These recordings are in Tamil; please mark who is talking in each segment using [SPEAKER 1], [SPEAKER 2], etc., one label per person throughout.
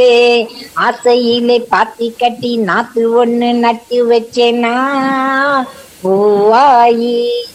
[SPEAKER 1] ஆசையிலே பாத்தி கட்டி நாத்து ஒண்ணு நட்டு வச்சேனா பூவாயி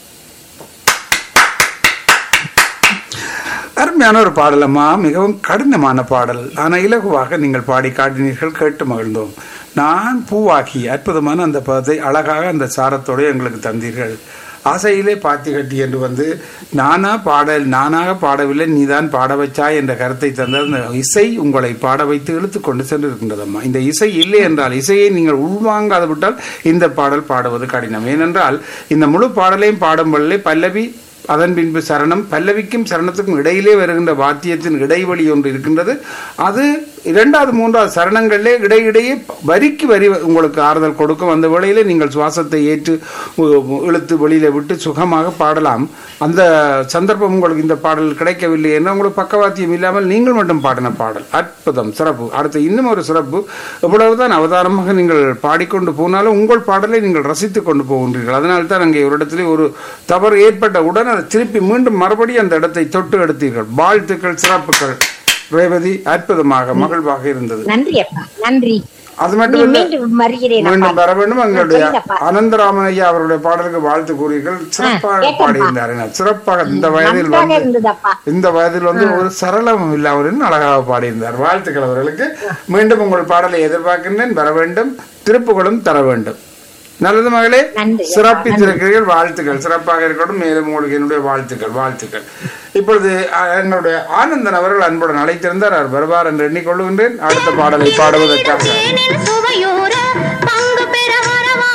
[SPEAKER 2] அருமையான ஒரு பாடலம்மா மிகவும் கடினமான பாடல் ஆனால் இலகுவாக நீங்கள் பாடி காட்டினீர்கள் கேட்டு மகிழ்ந்தோம் நான் பூவாகி அற்புதமான அந்த பதத்தை அழகாக அந்த சாரத்தோடு எங்களுக்கு தந்தீர்கள் ஆசையிலே பாத்தி கட்டி என்று வந்து நானா பாட நானாக பாடவில்லை நீதான் பாட வச்சாய் என்ற கருத்தை தந்த அந்த இசை உங்களை பாட வைத்து இழுத்து கொண்டு சென்று இருக்கின்றதம்மா இந்த இசை இல்லை என்றால் இசையை நீங்கள் உள்வாங்காது விட்டால் இந்த பாடல் பாடுவது கடினம் ஏனென்றால் இந்த முழு பாடலையும் பாடும் பொழுதே பல்லவி அதன் பின்பு சரணம் பல்லவிக்கும் சரணத்துக்கும் இடையிலே வருகின்ற வாத்தியத்தின் இடைவெளி ஒன்று இருக்கின்றது அது இரண்டாவது மூன்றாவது சரணங்களிலே இடையிடையே வரிக்கு வரி உங்களுக்கு ஆறுதல் கொடுக்கும் அந்த வேளையிலே நீங்கள் சுவாசத்தை ஏற்று உ- உ- இழுத்து வெளியில விட்டு சுகமாக பாடலாம் அந்த சந்தர்ப்பம் உங்களுக்கு இந்த பாடல் கிடைக்கவில்லை என்று உங்களுக்கு பக்கவாத்தியம் இல்லாமல் நீங்கள் மட்டும் பாடின பாடல் அற்புதம் சிறப்பு அடுத்து இன்னும் ஒரு சிறப்பு எவ்வளவுதான் அவதாரமாக நீங்கள் பாடிக்கொண்டு போனாலும் உங்கள் பாடலை நீங்கள் ரசித்துக் கொண்டு போகின்றீர்கள் அதனால தான் அங்கே ஒரு இடத்திலே ஒரு தவறு ஏற்பட்ட உடனே அதை திருப்பி மீண்டும் மறுபடியும் அந்த இடத்தை தொட்டு எடுத்தீர்கள் வாழ்த்துக்கள் சிறப்புகள் ரேவதி அற்புதமாக மகிழ்வாக இருந்தது
[SPEAKER 1] நன்றி அப்பா நன்றி
[SPEAKER 2] அது
[SPEAKER 1] நீ
[SPEAKER 2] மட்டுமல்ல
[SPEAKER 1] மீண்டும் வருகிறேன்
[SPEAKER 2] மீண்டும்
[SPEAKER 1] அப்பா
[SPEAKER 2] வர வேண்டும் எங்களுடைய
[SPEAKER 1] சொல்லுங்கப்பா.
[SPEAKER 2] அனந்தராமன் ஐயா அவருடைய பாடலுக்கு வாழ்த்து கூறீர்கள் சிறப்பாக
[SPEAKER 1] கேட்டேன்ப்பா.
[SPEAKER 2] பாடியிருந்தார் சிறப்பாக இந்த வயதில்
[SPEAKER 1] நன்றாக
[SPEAKER 2] வந்து
[SPEAKER 1] இருந்ததப்பா
[SPEAKER 2] இந்த வயதில் வந்து ஒரு சரளமும் இல்லாமல் அழகாக பாடியிருந்தார் வாழ்த்துக்கள் அவர்களுக்கு மீண்டும் உங்கள் பாடலை எதிர்பார்க்கின்றேன் வர வேண்டும் திருப்புகளும் தர வேண்டும் நல்லது மகளே
[SPEAKER 1] நன்றி.
[SPEAKER 2] சிறப்பித்திருக்கிறீர்கள் வாழ்த்துக்கள் சிறப்பாக இருக்கட்டும் மேலும் உங்களுக்கு என்னுடைய வாழ்த்துக்கள் வாழ்த்துக்கள் இப்பொழுது அஹ், என்னுடைய ஆனந்தன் அவர்கள் அன்புடன் அழைத்திருந்தார் அவர் வருவார் என்று எண்ணிக்கொள்கின்றேன் அடுத்த பாடலை பாடுவதற்காக
[SPEAKER 3] தேனின் சுவையூற பங்கு பெற வரவா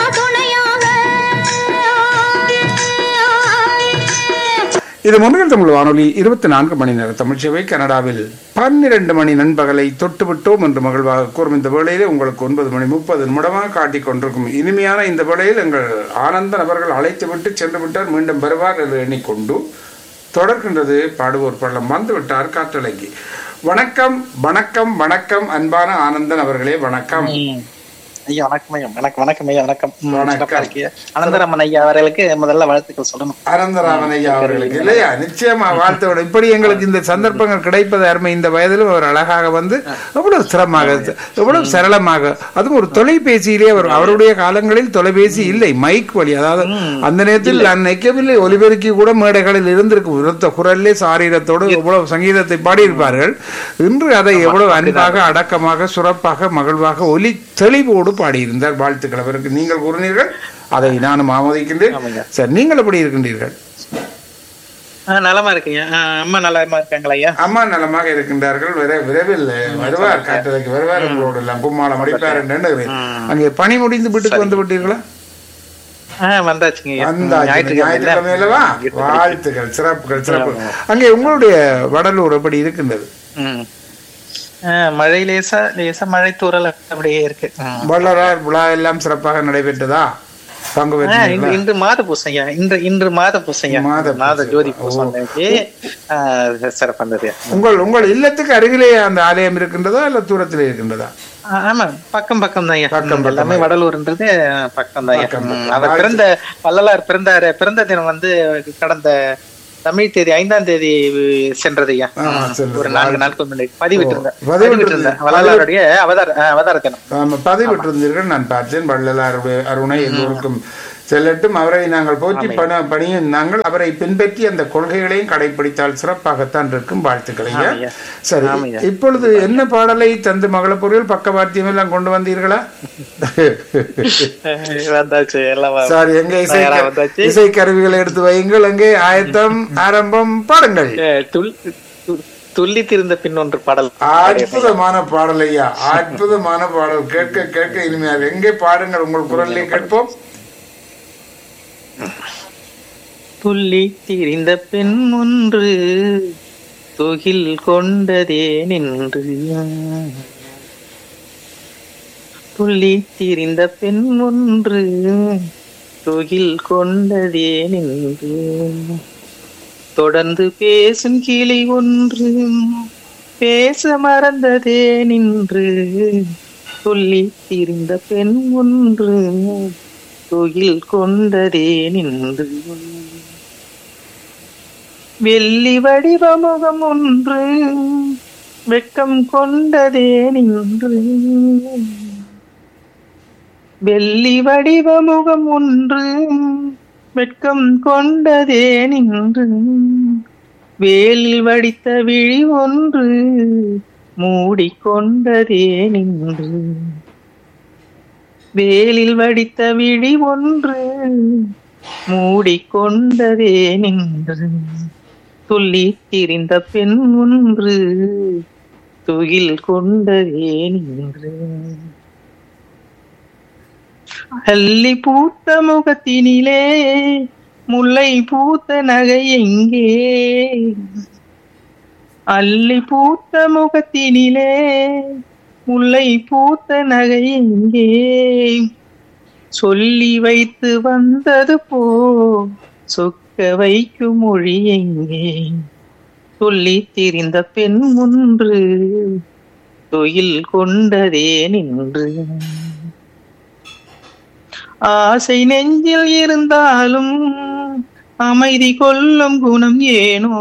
[SPEAKER 3] துணையாக
[SPEAKER 2] இது முன்னில் தமிழ் வானொலி இருபத்தி நான்கு மணி நேர தமிழ்ச்சேவை கனடாவில் பன்னிரண்டு மணி நண்பகலை தொட்டுவிட்டோம் என்று மகிழ்வாக கூறும் இந்த வேளையிலே உங்களுக்கு ஒன்பது மணி முப்பது நிமிடமாக காட்டிக் கொண்டிருக்கும் இனிமையான இந்த வேளையில் எங்கள் ஆனந்தன் அவர்கள் அழைத்து விட்டு சென்று விட்டார் மீண்டும் வருவார் என்று எண்ணிக்கொண்டு தொடர்கின்றது பாடுவோர் பள்ளம் வந்து விட்டார் காற்றலைக்கு வணக்கம் வணக்கம் வணக்கம் அன்பான ஆனந்தன் அவர்களே வணக்கம்
[SPEAKER 4] ஐயா வணக்கம் ஐயா வணக்கம் வணக்கம் ஐயா வணக்கம் ம்,
[SPEAKER 2] வணக்கம்.
[SPEAKER 4] சிறப்பா இருக்கீங்க அனந்தராமன் ஐயா அவர்களுக்கு முதல்ல வாழ்த்துக்கள் சொல்லணும்
[SPEAKER 2] அனந்தராமன் ஐயா அவர்களுக்கு இல்லையா நிச்சயமா வாழ்த்தோட இப்படி எங்களுக்கு இந்த சந்தர்ப்பங்கள் கிடைப்பது அருமை இந்த வயதிலும் அவர் அழகாக வந்து எவ்வளவு சிரமமாக எவ்வளவு சரளமாக அதுவும் ஒரு தொலைபேசியிலே அவர் அவருடைய காலங்களில் தொலைபேசி இல்லை மைக் வழி அதாவது அந்த நேரத்தில் நான் நினைக்கவில்லை ஒலிபெருக்கி கூட மேடைகளில் இருந்திருக்கும் உரத்த குரல்லே சாரீரத்தோடு எவ்வளவு சங்கீதத்தை பாடியிருப்பார்கள் இன்று அதை எவ்வளவு அன்பாக அடக்கமாக சுரப்பாக மகிழ்வாக ஒலி தெளிவோடு பாடியிருந்தார் வாழ்த்துக்கள் அவருக்கு நீங்கள் கூறினீர்கள் அதை நானும் ஆமோதிக்கின்றேன்
[SPEAKER 4] ஆமாங்க.
[SPEAKER 2] சரி நீங்கள் எப்படி இருக்கின்றீர்கள்
[SPEAKER 4] ஆ, நலமா இருக்கீங்க ஆ, அம்மா நலமா இருக்காங்களா ஐயா
[SPEAKER 2] அம்மா நலமாக இருக்கின்றார்கள் விரை விரைவில் வருவார் காட்டுறதுக்கு வருவார் உங்களோட எல்லாம் கும்மாளம் அடிப்பார் என்று எண்ணுகிறேன். அங்கே பணி முடிந்து வீட்டுக்கு வந்து விட்டீர்களா
[SPEAKER 4] ஆ, வந்தாச்சுங்க ஐயா. ம்,
[SPEAKER 2] அந்த ஞாயிற்றுக்கிழமையிலவா வாழ்த்துக்கள் சிறப்புகள் சிறப்பு அங்கே உங்களுடைய வடலூர் எப்படி இருக்கின்றது
[SPEAKER 4] ம். ஆ, மழை லேசா லேசா மழை தூறல் அப்படியே இருக்கு ம்.
[SPEAKER 2] வள்ளலார் விழா எல்லாம் சிறப்பாக நடைபெற்றதா பங்கு
[SPEAKER 4] ஆ, இன்று
[SPEAKER 2] பெற்றீர்களா
[SPEAKER 4] இன்று மாத பூசையா இன்று இன்று மாத பூசையா
[SPEAKER 2] மாத
[SPEAKER 4] மாத
[SPEAKER 2] பூசை.
[SPEAKER 4] ஜோதி பூசை அன்னைக்கு, ஆ, சிறப்பானது
[SPEAKER 2] உங்கள் உங்கள் இல்லத்துக்கு அருகிலே அந்த ஆலயம் இருக்கின்றதா இல்ல தூரத்திலே இருக்கின்றதா
[SPEAKER 4] ஆ, ஆமா பக்கம் பக்கம் தான் ஐயா
[SPEAKER 2] பக்கம், பக்கம்.
[SPEAKER 4] எல்லாமே வடலூர்ன்றது பக்கம் தான் ஐயா
[SPEAKER 2] பக்கம்,
[SPEAKER 4] ம்,
[SPEAKER 2] பக்கம்.
[SPEAKER 4] அவர் பிறந்த வள்ளலார் பிறந்தாரு பிறந்த தினம் வந்து கடந்த தமிழ் தேதி ஐந்தாம் தேதி சென்றது ஐயா
[SPEAKER 2] ஆ, சென்றது.
[SPEAKER 4] ஒரு நான்கு நாட்கள் முன்னாடி பதிவிட்டிருந்தேன்
[SPEAKER 2] ஓ, பதிவிட்டிருந்தேன்.
[SPEAKER 4] பதிவிட்டிருந்தேன் வள்ளலாருடைய அவதார ஆ, அவதார தினம்
[SPEAKER 2] ஆமா, பதிவிட்டிருந்தீர்கள் நான் பார்த்தேன் வள்ளலார் அருணை எல்லோருக்கும் செல்லட்டும் அவரை நாங்கள் போற்றி பண பணியும் நாங்கள் அவரை பின்பற்றி அந்த கொள்கைகளையும் கடைபிடித்தால் சிறப்பாகத்தான் இருக்கும் வாழ்த்துக்களையா
[SPEAKER 4] ஆமையா.
[SPEAKER 2] சரி
[SPEAKER 4] ஆமையா.
[SPEAKER 2] இப்பொழுது என்ன பாடலை தந்து மகளப்பொருள் பக்கவாத்தியம் எல்லாம் கொண்டு வந்தீர்களா
[SPEAKER 4] வந்தாச்சு எல்லாம் வ-
[SPEAKER 2] சாரி எங்க இசை
[SPEAKER 4] தயாரா வந்தாச்சு
[SPEAKER 2] இசை கருவிகளை எடுத்து வையுங்கள் அங்கே ஆயத்தம் ஆரம்பம் பாடுங்கள்
[SPEAKER 4] ஏ, துள்- து- துள்ளி திருந்த பின் ஒன்று பாடல்
[SPEAKER 2] அற்புதமான பாடல் ஐயா அற்புதமான பாடல் கேட்க கேட்க இனிமையாக எங்கே பாடுங்கள் உங்கள் குரல்லே கேட்போம்
[SPEAKER 4] துள்ளி திரிந்த பெண் ஒன்று துகில் கொண்டதே நின்று துள்ளி திரிந்த பெண் ஒன்று துகில் கொண்டதே நின்று தொடர்ந்து பேசும் கிளி ஒன்று பேச மறந்ததே நின்று துள்ளி திரிந்த பெண் ஒன்று துகில் கொண்டதே நின்று வெள்ளி வடிவமுகம் ஒன்று வெட்கம் கொண்டதே நின்று வெள்ளி வடிவ முகம் ஒன்று வெட்கம் கொண்டதே நின்று வேலில் வடித்த விழி ஒன்று மூடிக்கொண்டதே நின்று வேலில் வடித்த விழி ஒன்று மூடிக்கொண்டதே நின்று துள்ளி திரிந்த பெண் ஒன்று துகில் கொண்டதே நின்று அள்ளி பூத்த முகத்தினிலே முல்லை பூத்த நகை எங்கே அள்ளி பூத்த முகத்தினிலே முல்லை பூத்த நகை எங்கே சொல்லி வைத்து வந்தது போ சொக்க வைக்கும் மொழி எங்கே சொல்லி திரிந்த பெண் ஒன்று தொயில் கொண்டதே நின்று ஆசை நெஞ்சில் இருந்தாலும் அமைதி கொள்ளும் குணம் ஏனோ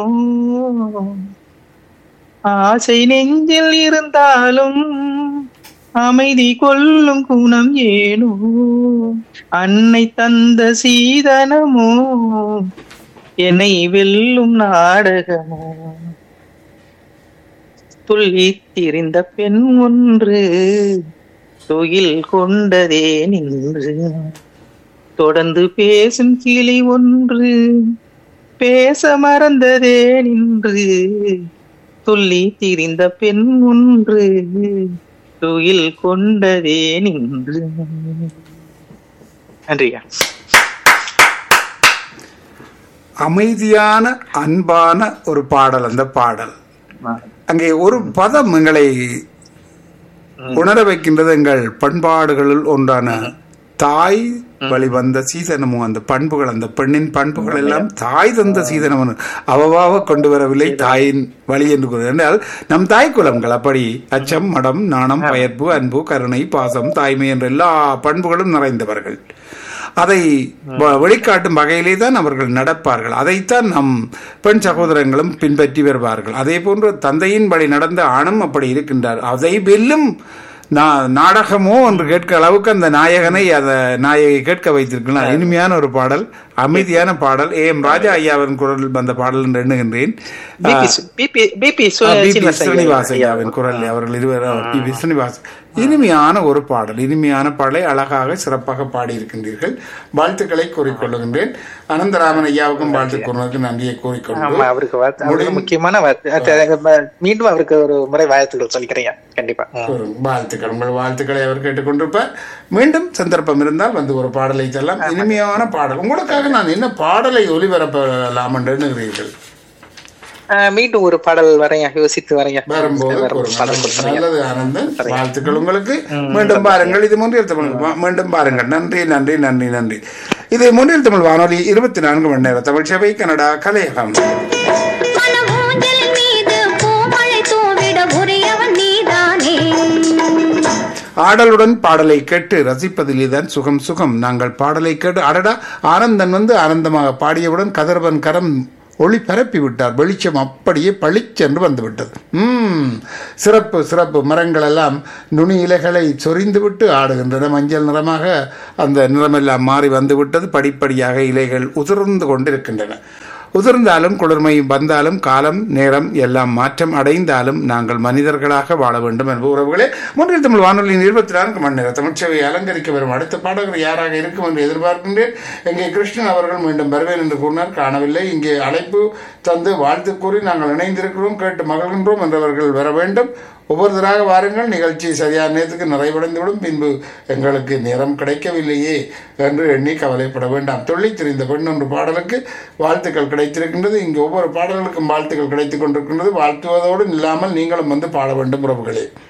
[SPEAKER 4] ஆசை நெஞ்சில் இருந்தாலும் அமைதி கொள்ளும் குணம் ஏனோ அன்னை தந்த சீதனமோ என்னை வெல்லும் நாடகமோ துள்ளி திரிந்த பெண் ஒன்று துயில் கொண்டதே நின்று தொடர்ந்து பேசும் கிளி ஒன்று பேச மறந்ததே நின்று துள்ளி திரிந்த பெண் ஒன்று துயில் கொண்டதே நின்று நன்றியா
[SPEAKER 2] அமைதியான அன்பான ஒரு பாடல் அந்த பாடல் அங்கே ஒரு பதம் எங்களை உணர வைக்கின்றது எங்கள் பண்பாடுகளில் ஒன்றான தாய் வழிவந்த சீதனமும் அந்த பண்புகள் அந்த பெண்ணின் பண்புகள் எல்லாம் தாய் தந்த சீதனம் அவவாக கொண்டு வரவில்லை தாயின் வழி என்று கூறுகிறது என்றால் நம் தாய் குலங்கள் அப்படி அச்சம் மடம் நாணம் பயர்ப்பு அன்பு கருணை பாசம் தாய்மை என்ற எல்லா பண்புகளும் நிறைந்தவர்கள் அதை வ- வெளிக்காட்டும் வகையிலே தான் அவர்கள் நடப்பார்கள் அதைத்தான் நம் பெண் சகோதரங்களும் பின்பற்றி வருவார்கள் அதே போன்று தந்தையின் வழி நடந்த ஆணும் அப்படி இருக்கின்றார் அதை வெல்லும் நா- நாடகமோ என்று கேட்க அளவுக்கு அந்த நாயகனை அந்த நாயகை கேட்க வைத்திருக்கிறார் இனிமையான ஒரு பாடல் அமைதியான பாடல் ஏ எம் ராஜா ஐயாவின் குரலில் வந்த பாடல் என்று எண்ணுகின்றேன்
[SPEAKER 4] பிபி சு- பிபி பிபி சு-
[SPEAKER 2] ஆ, பி. பி.
[SPEAKER 4] சீனிவாசன்
[SPEAKER 2] ஸ்ரீனிவாஸ்
[SPEAKER 4] ஐயா.
[SPEAKER 2] ஐயாவின் குரல் அவர்கள் இருவரும் பி. பி. ஸ்ரீனிவாஸ் இனிமையான ஒரு பாடல் இனிமையான பாடலை அழகாக சிறப்பாக பாடியிருக்கின்றீர்கள் வாழ்த்துக்களை கூறிக்கொள்ளுகின்றேன் அனந்தராமன் ஐயாவுக்கும் வாழ்த்து கூறுவதற்கு நன்றியை
[SPEAKER 4] ஆமா
[SPEAKER 2] கூறிக்கொண்டு
[SPEAKER 4] அவருக்கு வாழ்த்து- அவருக்கு
[SPEAKER 2] முடியும்.
[SPEAKER 4] முக்கியமான வாழ்த்து அது- அது- மீண்டும் அவருக்கு ஒரு முறை வாழ்த்துக்கள் சொல்லிக்கிறேன் கண்டிப்பா ம்.
[SPEAKER 2] கூறும். வாழ்த்துக்கள் உங்கள் வாழ்த்துக்களை அவர் கேட்டுக்கொண்டிருப்பார் மீண்டும் சந்தர்ப்பம் இருந்தால் வந்து ஒரு பாடலை செல்லாம் இனிமையான பாடல் உங்களுக்காக நான் என்ன பாடலை ஒளிபரப்பலாம் என்று எண்ணுகிறீர்கள்
[SPEAKER 4] ஆஹ் மீண்டும் ஒரு பாடல் வரையா யோசித்து வரையா
[SPEAKER 2] வரும்போது
[SPEAKER 4] வரும்
[SPEAKER 2] கூறுங்கள்.
[SPEAKER 4] பாடல் கொடுத்துருங்க.
[SPEAKER 2] நல்லது ஆனந்தன் வாழ்த்துக்கள் உங்களுக்கு மீண்டும் பாருங்கள் இது மூன்றில் தமிழ் வா- மீண்டும் பாருங்கள் நன்றி நன்றி நன்றி நன்றி இது மூன்றில் தமிழ் வானொலி இருபத்தி நான்கு மணி நேரம் தமிழ் சபை கனடா கலையகம்
[SPEAKER 3] மனமூஞ்சல் மீது பூமழை தூவிட உரியவன் நீதானே
[SPEAKER 2] ஆடலுடன் பாடலை கேட்டு ரசிப்பதிலே தான் சுகம் சுகம் நாங்கள் பாடலை கேட்டு அடடா ஆனந்தன் வந்து ஆனந்தமாக பாடியவுடன் கதிரவன் கரம் ஒளி பரப்பி விட்டார் வெளிச்சம் அப்படியே பளிச்சென்று வந்து விட்டது ம் சிறப்பு சிறப்பு மரங்கள் எல்லாம் நுனி இலைகளை சொரிந்து விட்டு ஆடுகின்றன மஞ்சள் நிறமாக அந்த நிறமெல்லாம் மாறி வந்து விட்டது படிப்படியாக இலைகள் உதிர்ந்து கொண்டிருக்கின்றன உதிர்ந்தாலும் குளிர்மை வந்தாலும் காலம் நேரம் எல்லாம் மாற்றம் அடைந்தாலும் நாங்கள் மனிதர்களாக வாழ வேண்டும் என்பது உறவுகளே மூன்றில் தமிழ் வானொலியின் இருபத்தி நான்கு மணி நேரம் தமிழ்ச்சேவை அலங்கரிக்க வரும் அடுத்த பாடகர் யாராக இருக்கும் என்று எதிர்பார்க்கின்றேன் இங்கே கிருஷ்ணன் அவர்கள் மீண்டும் வருவேன் என்று கூறினார் காணவில்லை இங்கே அழைப்பு தந்து வாழ்த்து கூறி நாங்கள் இணைந்திருக்கிறோம் கேட்டு மகிழ்கின்றோம் என்றவர்கள் வர வேண்டும் ஒவ்வொருத்தராக வாருங்கள் நிகழ்ச்சி சரியான நேரத்துக்கு நிறைவடைந்துவிடும் பின்பு எங்களுக்கு நேரம் கிடைக்கவில்லையே என்று எண்ணி கவலைப்பட வேண்டாம் தொழில் தெரிந்த பெண் ஒன்று பாடலுக்கு வாழ்த்துக்கள் கிடைத்திருக்கின்றது இங்கு ஒவ்வொரு பாடல்களுக்கும் வாழ்த்துக்கள் கிடைத்துக் கொண்டிருக்கின்றது வாழ்த்துவதோடு இல்லாமல் நீங்களும் வந்து பாட வேண்டும் உறவுகளே